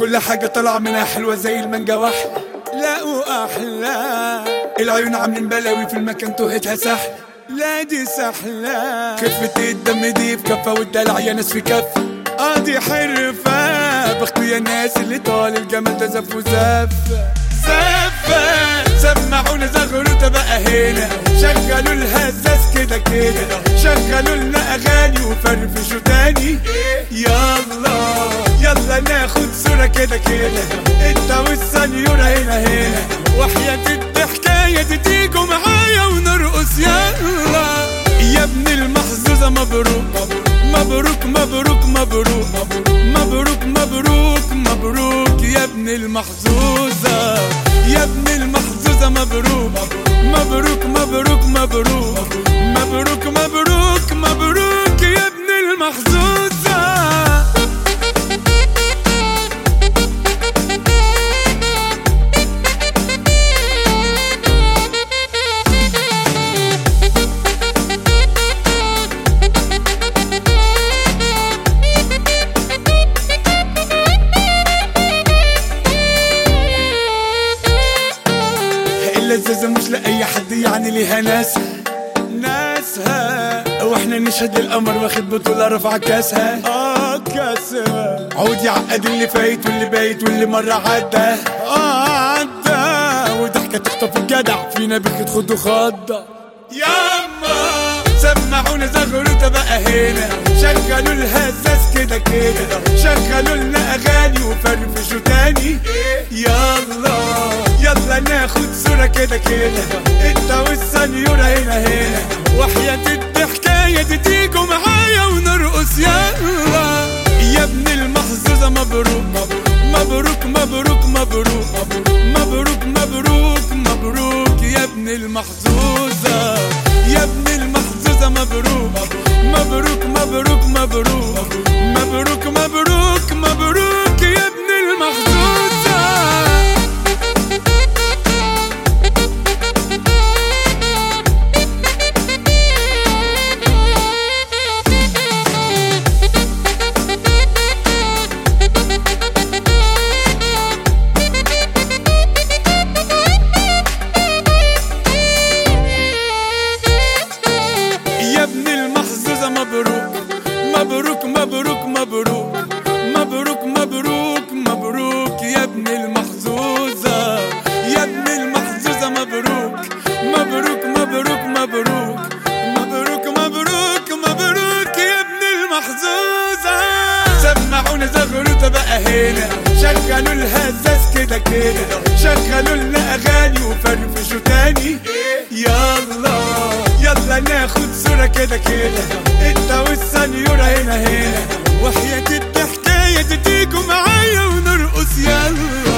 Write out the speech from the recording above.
كل حاجة طالعة منها حلوة زي المانجا واحدة لا وأحلى العيون عاملين بلاوي في المكان تهتها سحلة لا دي سحلة خفة الدم دي في كفة والدلع يا ناس في كفة اه دي حرفة بختي يا ناس اللي طال الجمال ده زف وزف زفة سمعونا زغروطة بقى هنا شغلوا الهزاز كده كده شغلوا لنا اغاني وفرفشوا تاني يلا يلا ناخد صورة كده كده انت والسنيورة هنا هنا وحياة الحكاية دي تيجوا معايا ونرقص يلا يا ابن المحظوظة مبروك مبروك مبروك مبروك مبروك مبروك مبروك يا ابن المحظوظة يا ابن المحظوظة مبروك مبروك مبروك مبروك مبروك مبروك مبروك يا ابن المحظوظة اللذاذة مش لأي حد يعني ليها ناسها ناسها واحنا نشهد للقمر واخد بطولة رفع كاسها اه كاسها عود يعقد اللي فايت واللي بايت واللي مرة عدى اه عدى وضحكة تخطف الجدع فينا بيك خدوا خضة ياما سمعونا زغروطة بقى هنا شغلوا الهزاز كده كده شغلوا لنا اغاني وفرفشوا تاني يلا يلا ناخد صورة كده كده انت والسنيورة هنا هنا وحياة الحكاية دي تيجوا معايا ونرقص يلا يا ابن المحظوظة مبروك مبروك مبروك مبروك مبروك مبروك مبروك يا ابن المحظوظة يا ابن المحظوظة مبروك مبروك مبروك مبروك مبروك مبروك مبروك يا ابن المحظوظة يا ابن المحظوظة مبروك مبروك مبروك مبروك مبروك مبروك مبروك يا ابن المحظوظة يا ابن المحظوظة مبروك مبروك مبروك مبروك مبروك مبروك مبروك يا ابن المحظوظة سمعونا زغروطة بقى هنا شغلوا الهزاز كده كده شغلوا لنا اغاني وفرفشوا تاني يلا يلا ناخد صورة كده كده انت والسنيورة هنا هنا وحياة الحكاية دي تيجوا معايا ونرقص يلا